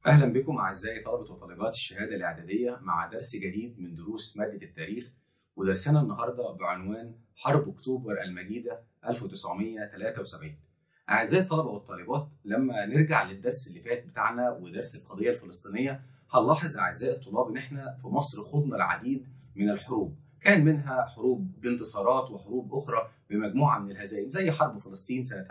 أهلا بكم أعزائي طلبة وطالبات الشهادة الإعدادية مع درس جديد من دروس مادة التاريخ ودرسنا النهاردة بعنوان حرب أكتوبر المجيدة 1973 أعزائي الطلبة والطالبات لما نرجع للدرس اللي فات بتاعنا ودرس القضية الفلسطينية هنلاحظ أعزائي الطلاب إن إحنا في مصر خضنا العديد من الحروب كان منها حروب بانتصارات وحروب أخرى بمجموعة من الهزائم زي حرب فلسطين سنة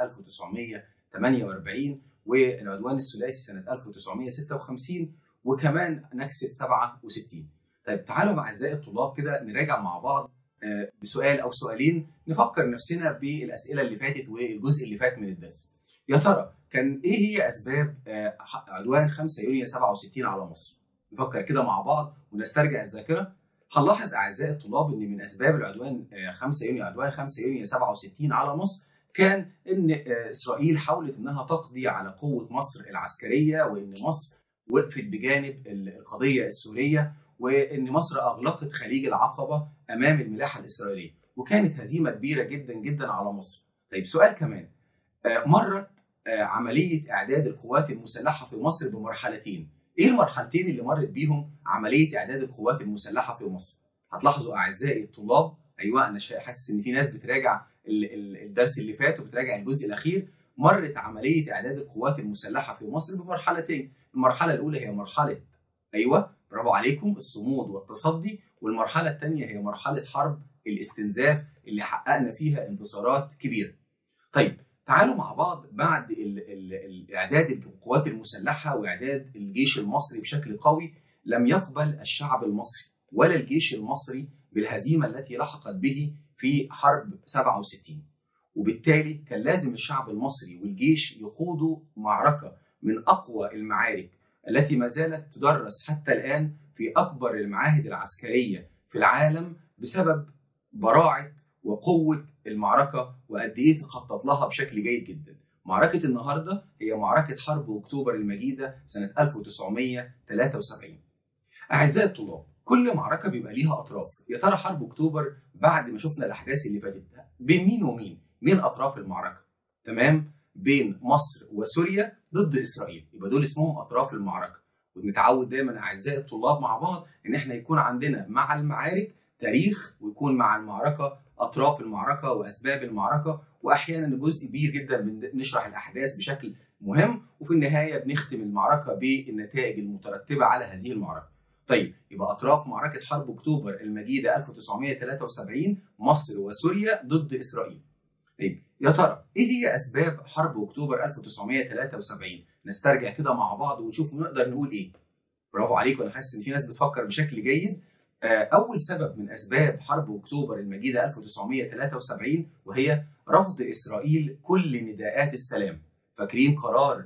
1948 والعدوان الثلاثي سنة 1956 وكمان نكسة 67 طيب تعالوا مع أعزائي الطلاب كده نراجع مع بعض بسؤال أو سؤالين نفكر نفسنا بالأسئلة اللي فاتت والجزء اللي فات من الدرس يا ترى كان إيه هي أسباب عدوان 5 يونيو 67 على مصر نفكر كده مع بعض ونسترجع الذاكرة هنلاحظ أعزائي الطلاب إن من أسباب العدوان 5 يونيو عدوان 5 يونيو 67 على مصر كان ان اسرائيل حاولت انها تقضي على قوه مصر العسكريه وان مصر وقفت بجانب القضيه السوريه وان مصر اغلقت خليج العقبه امام الملاحه الاسرائيليه وكانت هزيمه كبيره جدا جدا على مصر. طيب سؤال كمان مرت عمليه اعداد القوات المسلحه في مصر بمرحلتين. ايه المرحلتين اللي مرت بيهم عمليه اعداد القوات المسلحه في مصر؟ هتلاحظوا اعزائي الطلاب ايوه انا حاسس ان في ناس بتراجع الدرس اللي فات وبتراجع الجزء الاخير مرت عمليه اعداد القوات المسلحه في مصر بمرحلتين المرحله الاولى هي مرحله ايوه برافو عليكم الصمود والتصدي والمرحله الثانيه هي مرحله حرب الاستنزاف اللي حققنا فيها انتصارات كبيره طيب تعالوا مع بعض بعد ال ال ال اعداد القوات المسلحه واعداد الجيش المصري بشكل قوي لم يقبل الشعب المصري ولا الجيش المصري بالهزيمه التي لحقت به في حرب 67 وبالتالي كان لازم الشعب المصري والجيش يخوضوا معركة من أقوى المعارك التي ما زالت تدرس حتى الآن في أكبر المعاهد العسكرية في العالم بسبب براعة وقوة المعركة وقد إيه تخطط لها بشكل جيد جدا معركة النهاردة هي معركة حرب أكتوبر المجيدة سنة 1973 أعزائي الطلاب كل معركه بيبقى ليها اطراف يا ترى حرب اكتوبر بعد ما شفنا الاحداث اللي فاتت بين مين ومين مين اطراف المعركه تمام بين مصر وسوريا ضد اسرائيل يبقى دول اسمهم اطراف المعركه ونتعود دايما اعزائي الطلاب مع بعض ان احنا يكون عندنا مع المعارك تاريخ ويكون مع المعركه اطراف المعركه واسباب المعركه واحيانا جزء كبير جدا بنشرح الاحداث بشكل مهم وفي النهايه بنختم المعركه بالنتائج المترتبه على هذه المعركه طيب يبقى اطراف معركه حرب اكتوبر المجيده 1973 مصر وسوريا ضد اسرائيل. طيب يا ترى ايه هي اسباب حرب اكتوبر 1973 نسترجع كده مع بعض ونشوف نقدر نقول ايه برافو عليكم انا حاسس ان في ناس بتفكر بشكل جيد اول سبب من اسباب حرب اكتوبر المجيده 1973 وهي رفض اسرائيل كل نداءات السلام فاكرين قرار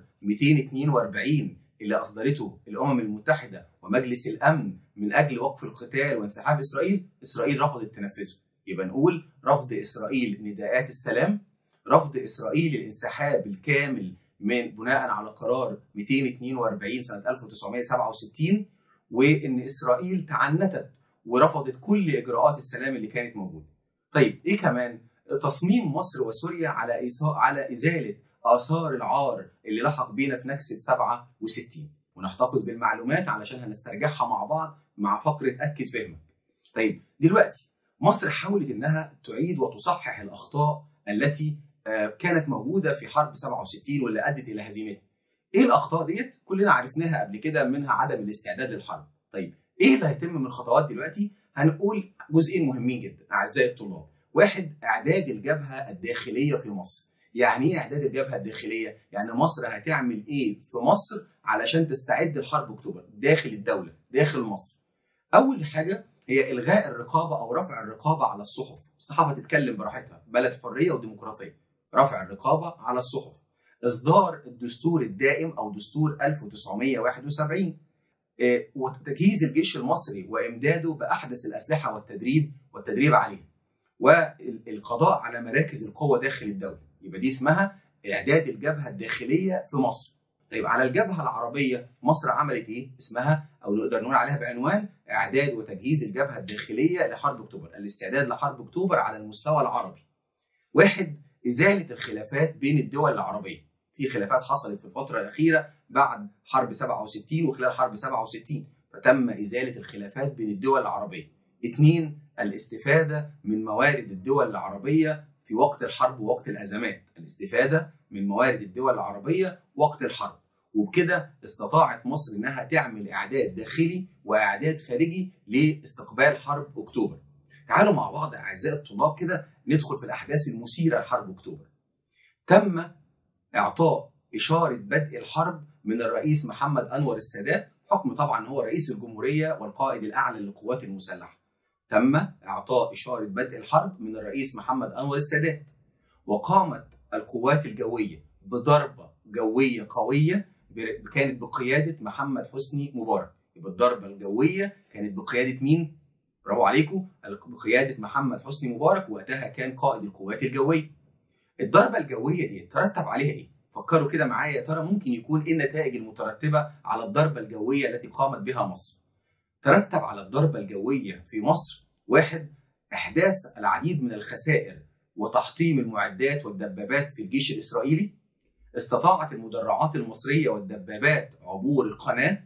242 اللي اصدرته الامم المتحده ومجلس الامن من اجل وقف القتال وانسحاب اسرائيل اسرائيل رفضت تنفذه يبقى نقول رفض اسرائيل نداءات السلام رفض اسرائيل الانسحاب الكامل من بناء على قرار 242 سنه 1967 وان اسرائيل تعنتت ورفضت كل اجراءات السلام اللي كانت موجوده. طيب ايه كمان؟ تصميم مصر وسوريا على إيصاء على ازاله اثار العار اللي لحق بينا في نكسه 67 ونحتفظ بالمعلومات علشان هنسترجعها مع بعض مع فقره اكد فهمك. طيب دلوقتي مصر حاولت انها تعيد وتصحح الاخطاء التي كانت موجوده في حرب 67 واللي ادت الى هزيمتها. ايه الاخطاء ديت؟ كلنا عرفناها قبل كده منها عدم الاستعداد للحرب. طيب ايه اللي هيتم من الخطوات دلوقتي؟ هنقول جزئين مهمين جدا اعزائي الطلاب. واحد اعداد الجبهه الداخليه في مصر. يعني ايه اعداد الجبهه الداخليه؟ يعني مصر هتعمل ايه في مصر علشان تستعد لحرب اكتوبر داخل الدوله، داخل مصر. اول حاجه هي الغاء الرقابه او رفع الرقابه على الصحف، الصحافه تتكلم براحتها، بلد حريه وديمقراطيه. رفع الرقابه على الصحف. اصدار الدستور الدائم او دستور 1971 وتجهيز الجيش المصري وامداده باحدث الاسلحه والتدريب والتدريب عليها. والقضاء على مراكز القوه داخل الدوله يبقى دي اسمها اعداد الجبهه الداخليه في مصر طيب على الجبهه العربيه مصر عملت ايه اسمها او نقدر نقول عليها بعنوان اعداد وتجهيز الجبهه الداخليه لحرب اكتوبر الاستعداد لحرب اكتوبر على المستوى العربي واحد ازاله الخلافات بين الدول العربيه في خلافات حصلت في الفتره الاخيره بعد حرب 67 وخلال حرب 67 فتم ازاله الخلافات بين الدول العربيه. اثنين الاستفاده من موارد الدول العربيه في وقت الحرب ووقت الازمات، الاستفاده من موارد الدول العربيه وقت الحرب. وبكده استطاعت مصر انها تعمل اعداد داخلي واعداد خارجي لاستقبال حرب اكتوبر. تعالوا مع بعض اعزائي الطلاب كده ندخل في الاحداث المثيره لحرب اكتوبر. تم اعطاء اشاره بدء الحرب من الرئيس محمد انور السادات حكم طبعا هو رئيس الجمهوريه والقائد الاعلى للقوات المسلحه. تم اعطاء اشاره بدء الحرب من الرئيس محمد انور السادات. وقامت القوات الجويه بضربه جويه قويه كانت بقياده محمد حسني مبارك. يبقى الضربه الجويه كانت بقياده مين؟ برافو عليكم بقياده محمد حسني مبارك وقتها كان قائد القوات الجويه. الضربه الجويه دي ترتب عليها ايه؟ فكروا كده معايا يا ترى ممكن يكون ايه النتائج المترتبه على الضربه الجويه التي قامت بها مصر؟ ترتب على الضربه الجويه في مصر واحد احداث العديد من الخسائر وتحطيم المعدات والدبابات في الجيش الاسرائيلي استطاعت المدرعات المصريه والدبابات عبور القناه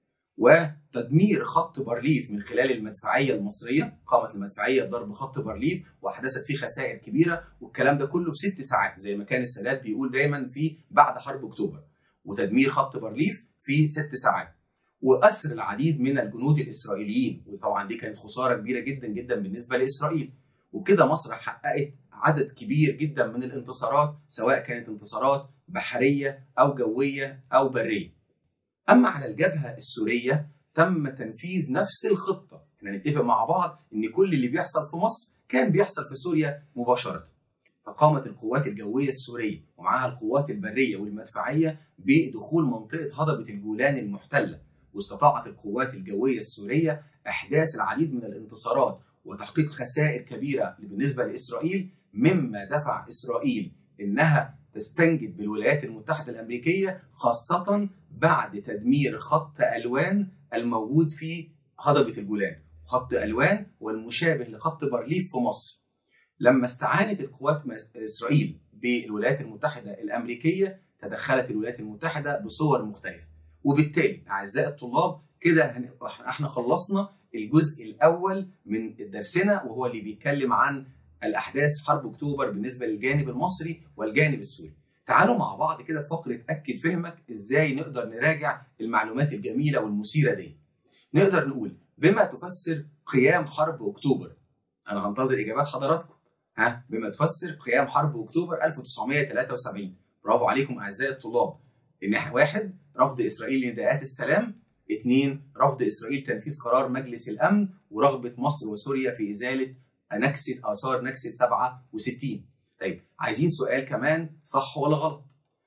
وتدمير خط بارليف من خلال المدفعيه المصريه، قامت المدفعيه بضرب خط بارليف واحدثت فيه خسائر كبيره والكلام ده كله في ست ساعات زي ما كان السادات بيقول دايما في بعد حرب اكتوبر. وتدمير خط بارليف في ست ساعات. واسر العديد من الجنود الاسرائيليين وطبعا دي كانت خساره كبيره جدا جدا بالنسبه لاسرائيل. وكده مصر حققت عدد كبير جدا من الانتصارات سواء كانت انتصارات بحريه او جويه او بريه. اما على الجبهه السوريه تم تنفيذ نفس الخطه احنا نتفق مع بعض ان كل اللي بيحصل في مصر كان بيحصل في سوريا مباشره فقامت القوات الجويه السوريه ومعها القوات البريه والمدفعيه بدخول منطقه هضبه الجولان المحتله واستطاعت القوات الجويه السوريه احداث العديد من الانتصارات وتحقيق خسائر كبيره بالنسبه لاسرائيل مما دفع اسرائيل انها تستنجد بالولايات المتحده الامريكيه خاصه بعد تدمير خط الوان الموجود في هضبه الجولان، خط الوان والمشابه لخط بارليف في مصر. لما استعانت القوات اسرائيل بالولايات المتحده الامريكيه تدخلت الولايات المتحده بصور مختلفه. وبالتالي اعزائي الطلاب كده احنا خلصنا الجزء الاول من درسنا وهو اللي بيتكلم عن الاحداث حرب اكتوبر بالنسبه للجانب المصري والجانب السوري. تعالوا مع بعض كده في فقره اكد فهمك ازاي نقدر نراجع المعلومات الجميله والمثيره دي. نقدر نقول بما تفسر قيام حرب اكتوبر. انا هنتظر اجابات حضراتكم. ها بما تفسر قيام حرب اكتوبر 1973. برافو عليكم اعزائي الطلاب. ان واحد رفض اسرائيل لنداءات السلام اثنين رفض اسرائيل تنفيذ قرار مجلس الامن ورغبه مصر وسوريا في ازاله نكسه اثار نكسه 67 طيب عايزين سؤال كمان صح ولا غلط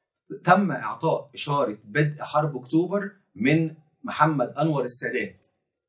تم اعطاء اشاره بدء حرب اكتوبر من محمد انور السادات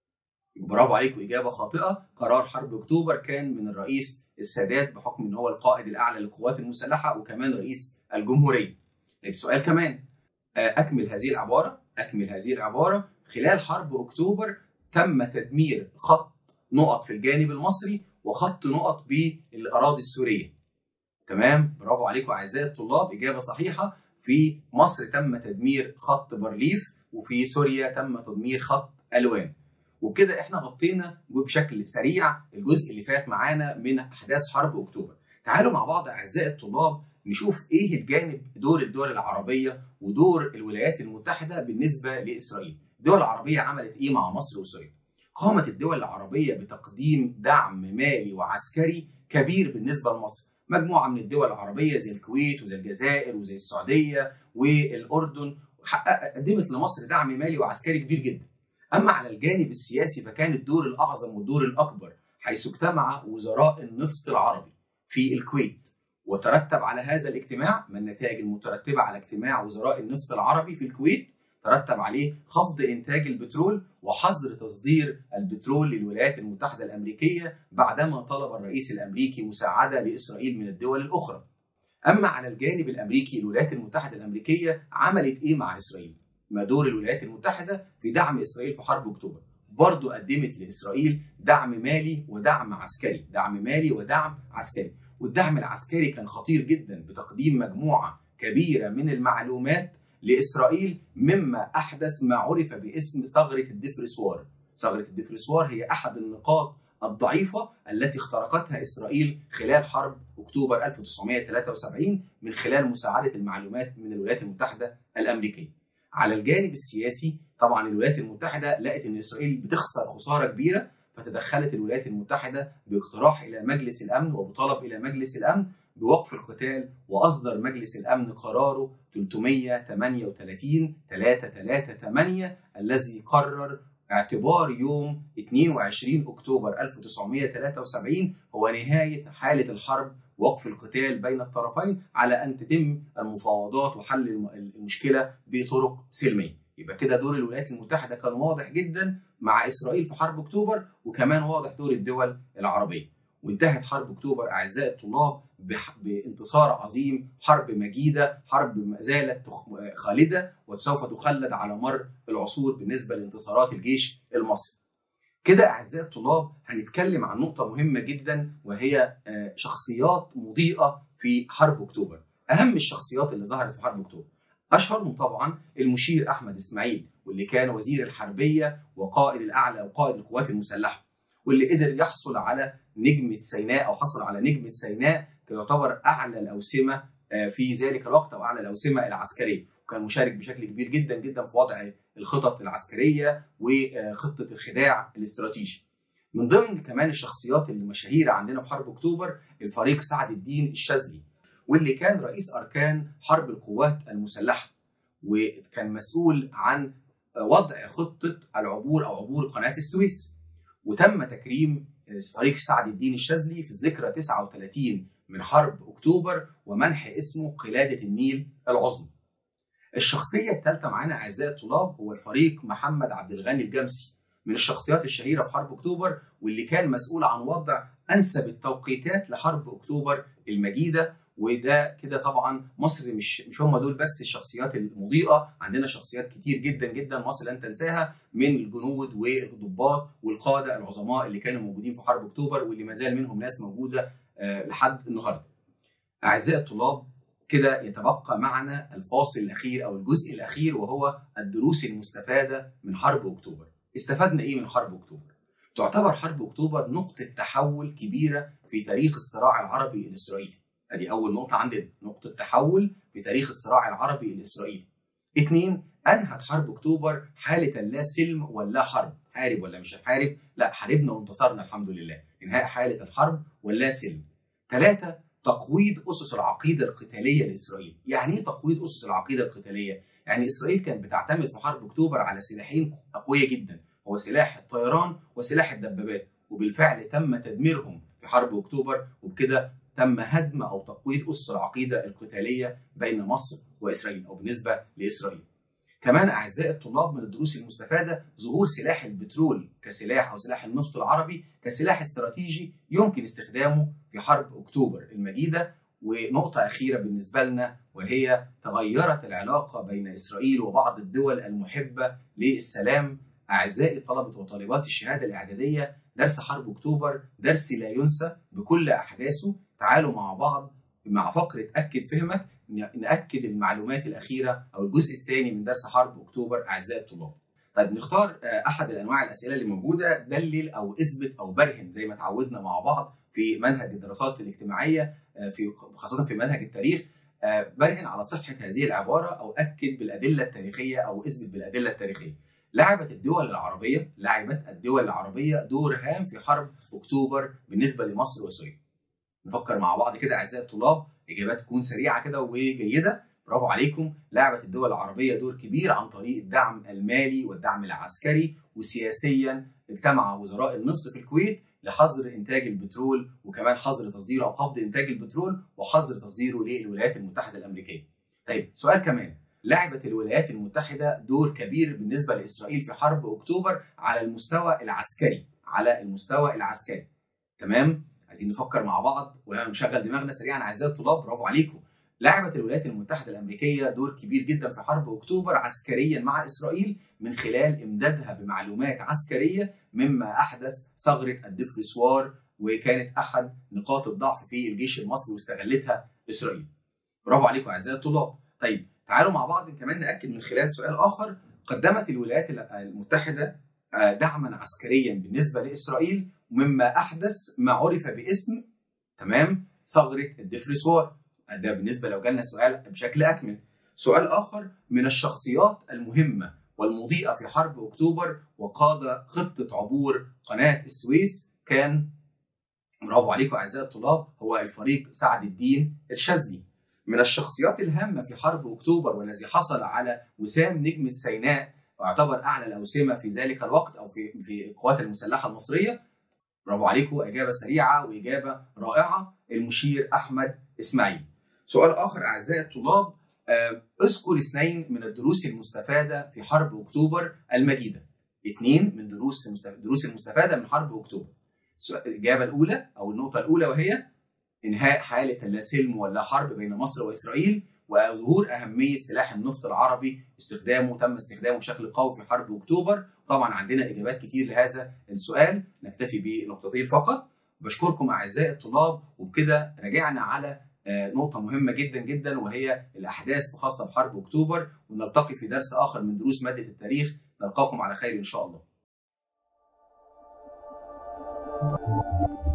برافو عليكم اجابه خاطئه قرار حرب اكتوبر كان من الرئيس السادات بحكم ان هو القائد الاعلى للقوات المسلحه وكمان رئيس الجمهوريه طيب سؤال كمان اكمل هذه العباره اكمل هذه العباره خلال حرب اكتوبر تم تدمير خط نقط في الجانب المصري وخط نقط بالاراضي السوريه تمام برافو عليكم اعزائي الطلاب اجابه صحيحه في مصر تم تدمير خط بارليف وفي سوريا تم تدمير خط الوان وبكده احنا غطينا بشكل سريع الجزء اللي فات معانا من احداث حرب اكتوبر تعالوا مع بعض اعزائي الطلاب نشوف ايه الجانب دور الدول العربيه ودور الولايات المتحده بالنسبه لاسرائيل الدول العربيه عملت ايه مع مصر وسوريا قامت الدول العربيه بتقديم دعم مالي وعسكري كبير بالنسبه لمصر مجموعه من الدول العربيه زي الكويت وزي الجزائر وزي السعوديه والاردن قدمت لمصر دعم مالي وعسكري كبير جدا. اما على الجانب السياسي فكان الدور الاعظم والدور الاكبر حيث اجتمع وزراء النفط العربي في الكويت وترتب على هذا الاجتماع ما النتائج المترتبه على اجتماع وزراء النفط العربي في الكويت ترتب عليه خفض انتاج البترول وحظر تصدير البترول للولايات المتحده الامريكيه بعدما طلب الرئيس الامريكي مساعده لاسرائيل من الدول الاخرى. اما على الجانب الامريكي الولايات المتحده الامريكيه عملت ايه مع اسرائيل؟ ما دور الولايات المتحده في دعم اسرائيل في حرب اكتوبر؟ برضه قدمت لاسرائيل دعم مالي ودعم عسكري، دعم مالي ودعم عسكري، والدعم العسكري كان خطير جدا بتقديم مجموعه كبيره من المعلومات لاسرائيل مما احدث ما عرف باسم ثغره الدفرسوار. ثغره الدفرسوار هي احد النقاط الضعيفه التي اخترقتها اسرائيل خلال حرب اكتوبر 1973 من خلال مساعده المعلومات من الولايات المتحده الامريكيه. على الجانب السياسي طبعا الولايات المتحده لقت ان اسرائيل بتخسر خساره كبيره فتدخلت الولايات المتحدة باقتراح إلى مجلس الأمن وبطلب إلى مجلس الأمن بوقف القتال وأصدر مجلس الأمن قراره 338 338 الذي قرر اعتبار يوم 22 أكتوبر 1973 هو نهاية حالة الحرب وقف القتال بين الطرفين على أن تتم المفاوضات وحل المشكلة بطرق سلمية يبقى كده دور الولايات المتحده كان واضح جدا مع اسرائيل في حرب اكتوبر وكمان واضح دور الدول العربيه وانتهت حرب اكتوبر اعزائي الطلاب بانتصار عظيم حرب مجيده حرب ما زالت خالده وسوف تخلد على مر العصور بالنسبه لانتصارات الجيش المصري كده اعزائي الطلاب هنتكلم عن نقطه مهمه جدا وهي شخصيات مضيئه في حرب اكتوبر اهم الشخصيات اللي ظهرت في حرب اكتوبر اشهرهم طبعا المشير احمد اسماعيل واللي كان وزير الحربيه وقائد الاعلى وقائد القوات المسلحه واللي قدر يحصل على نجمه سيناء او حصل على نجمه سيناء يعتبر اعلى الاوسمه في ذلك الوقت او اعلى الاوسمه العسكريه وكان مشارك بشكل كبير جدا جدا في وضع الخطط العسكريه وخطه الخداع الاستراتيجي من ضمن كمان الشخصيات المشاهيره عندنا في حرب اكتوبر الفريق سعد الدين الشاذلي واللي كان رئيس اركان حرب القوات المسلحه وكان مسؤول عن وضع خطه العبور او عبور قناه السويس وتم تكريم فريق سعد الدين الشاذلي في الذكرى 39 من حرب اكتوبر ومنح اسمه قلاده النيل العظمى. الشخصيه الثالثه معانا اعزائي الطلاب هو الفريق محمد عبد الغني الجمسي من الشخصيات الشهيره في حرب اكتوبر واللي كان مسؤول عن وضع انسب التوقيتات لحرب اكتوبر المجيده وده كده طبعا مصر مش مش هم دول بس الشخصيات المضيئه عندنا شخصيات كتير جدا جدا مصر لن تنساها من الجنود والضباط والقاده العظماء اللي كانوا موجودين في حرب اكتوبر واللي ما زال منهم ناس موجوده لحد النهارده. اعزائي الطلاب كده يتبقى معنا الفاصل الاخير او الجزء الاخير وهو الدروس المستفاده من حرب اكتوبر. استفدنا ايه من حرب اكتوبر؟ تعتبر حرب اكتوبر نقطه تحول كبيره في تاريخ الصراع العربي الاسرائيلي. ادي اول نقطه عندنا نقطه تحول في تاريخ الصراع العربي الاسرائيلي اثنين انهت حرب اكتوبر حاله لا سلم ولا حرب حارب ولا مش حارب لا حاربنا وانتصرنا الحمد لله انهاء حاله الحرب ولا سلم ثلاثه تقويض اسس العقيده القتاليه لاسرائيل يعني ايه تقويض اسس العقيده القتاليه يعني اسرائيل كانت بتعتمد في حرب اكتوبر على سلاحين اقوياء جدا هو سلاح الطيران وسلاح الدبابات وبالفعل تم تدميرهم في حرب اكتوبر وبكده تم هدم او تقويض اسس العقيده القتاليه بين مصر واسرائيل او بالنسبه لاسرائيل. كمان اعزائي الطلاب من الدروس المستفاده ظهور سلاح البترول كسلاح او سلاح النفط العربي كسلاح استراتيجي يمكن استخدامه في حرب اكتوبر المجيده ونقطة أخيرة بالنسبة لنا وهي تغيرت العلاقة بين إسرائيل وبعض الدول المحبة للسلام أعزائي طلبة وطالبات الشهادة الإعدادية درس حرب أكتوبر درس لا ينسى بكل أحداثه تعالوا مع بعض مع فقرة أكد فهمك نأكد المعلومات الأخيرة أو الجزء الثاني من درس حرب أكتوبر أعزائي الطلاب. طيب نختار أحد الأنواع الأسئلة اللي موجودة دلل أو اثبت أو برهن زي ما تعودنا مع بعض في منهج الدراسات الاجتماعية في خاصة في منهج التاريخ برهن على صحة هذه العبارة أو أكد بالأدلة التاريخية أو اثبت بالأدلة التاريخية. لعبت الدول العربية لعبت الدول العربية دور هام في حرب أكتوبر بالنسبة لمصر وسوريا. نفكر مع بعض كده اعزائي الطلاب اجابات تكون سريعه كده وجيده برافو عليكم لعبت الدول العربيه دور كبير عن طريق الدعم المالي والدعم العسكري وسياسيا اجتمع وزراء النفط في الكويت لحظر انتاج البترول وكمان حظر تصديره او خفض انتاج البترول وحظر تصديره للولايات المتحده الامريكيه. طيب سؤال كمان لعبت الولايات المتحده دور كبير بالنسبه لاسرائيل في حرب اكتوبر على المستوى العسكري على المستوى العسكري تمام عايزين نفكر مع بعض ونشغل دماغنا سريعا اعزائي الطلاب برافو عليكم لعبت الولايات المتحده الامريكيه دور كبير جدا في حرب اكتوبر عسكريا مع اسرائيل من خلال امدادها بمعلومات عسكريه مما احدث ثغره الدفرسوار وكانت احد نقاط الضعف في الجيش المصري واستغلتها اسرائيل. برافو عليكم اعزائي الطلاب طيب تعالوا مع بعض كمان ناكد من خلال سؤال اخر قدمت الولايات المتحده دعما عسكريا بالنسبه لاسرائيل مما احدث ما عرف باسم تمام ثغره الدفرسوار ده بالنسبه لو جالنا سؤال بشكل اكمل سؤال اخر من الشخصيات المهمه والمضيئه في حرب اكتوبر وقاد خطه عبور قناه السويس كان برافو عليكم اعزائي الطلاب هو الفريق سعد الدين الشاذلي من الشخصيات الهامه في حرب اكتوبر والذي حصل على وسام نجمه سيناء واعتبر اعلى الاوسمه في ذلك الوقت او في في القوات المسلحه المصريه برافو عليكم اجابه سريعه واجابه رائعه المشير احمد اسماعيل سؤال اخر اعزائي الطلاب اذكر اثنين من الدروس المستفاده في حرب اكتوبر المجيده اثنين من دروس الدروس المستفاده من حرب اكتوبر الاجابه الاولى او النقطه الاولى وهي انهاء حاله اللا سلم ولا حرب بين مصر واسرائيل وظهور اهميه سلاح النفط العربي استخدامه تم استخدامه بشكل قوي في حرب اكتوبر طبعا عندنا اجابات كتير لهذا السؤال نكتفي بنقطتين فقط بشكركم اعزائي الطلاب وبكده رجعنا على نقطة مهمة جدا جدا وهي الأحداث الخاصة بحرب أكتوبر ونلتقي في درس آخر من دروس مادة التاريخ نلقاكم على خير إن شاء الله.